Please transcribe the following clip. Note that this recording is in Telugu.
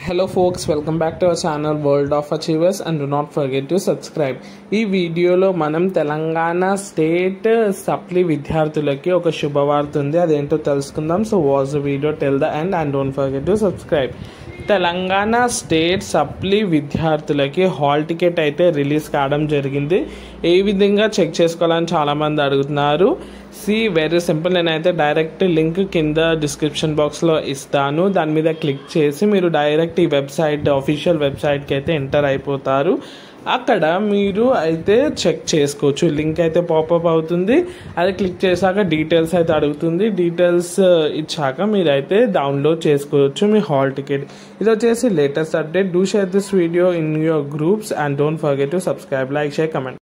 Hello folks, welcome back to our channel World of Achievers and do not forget to subscribe. ఈ వీడియోలో మనం తెలంగాణ స్టేట్ సప్లీ విద్యార్థులకి ఒక శుభవార్త ఉంది అదేంటో తెలుసుకుందాం so watch the video till the end and don't forget to subscribe Telangana state supply విద్యార్థులకి హాల్ టికెట్ అయితే రిలీజ్ కావడం జరిగింది ఏ విధంగా చెక్ చేసుకోవాలని చాలామంది అడుగుతున్నారు సి వెరీ సింపుల్ నేనైతే డైరెక్ట్ లింక్ కింద డిస్క్రిప్షన్ బాక్స్లో ఇస్తాను దాని మీద క్లిక్ చేసి మీరు డైరెక్ట్ ఈ వెబ్సైట్ అఫీషియల్ వెబ్సైట్కి అయితే ఎంటర్ అయిపోతారు అక్కడ మీరు అయితే చెక్ చేసుకోవచ్చు లింక్ అయితే పాపప్ అవుతుంది అది క్లిక్ చేశాక డీటెయిల్స్ అయితే అడుగుతుంది డీటెయిల్స్ ఇచ్చాక మీరు అయితే డౌన్లోడ్ చేసుకోవచ్చు మీ హాల్ టికెట్ ఇది వచ్చేసి latest update do share this video in your groups and don't forget to subscribe like share comment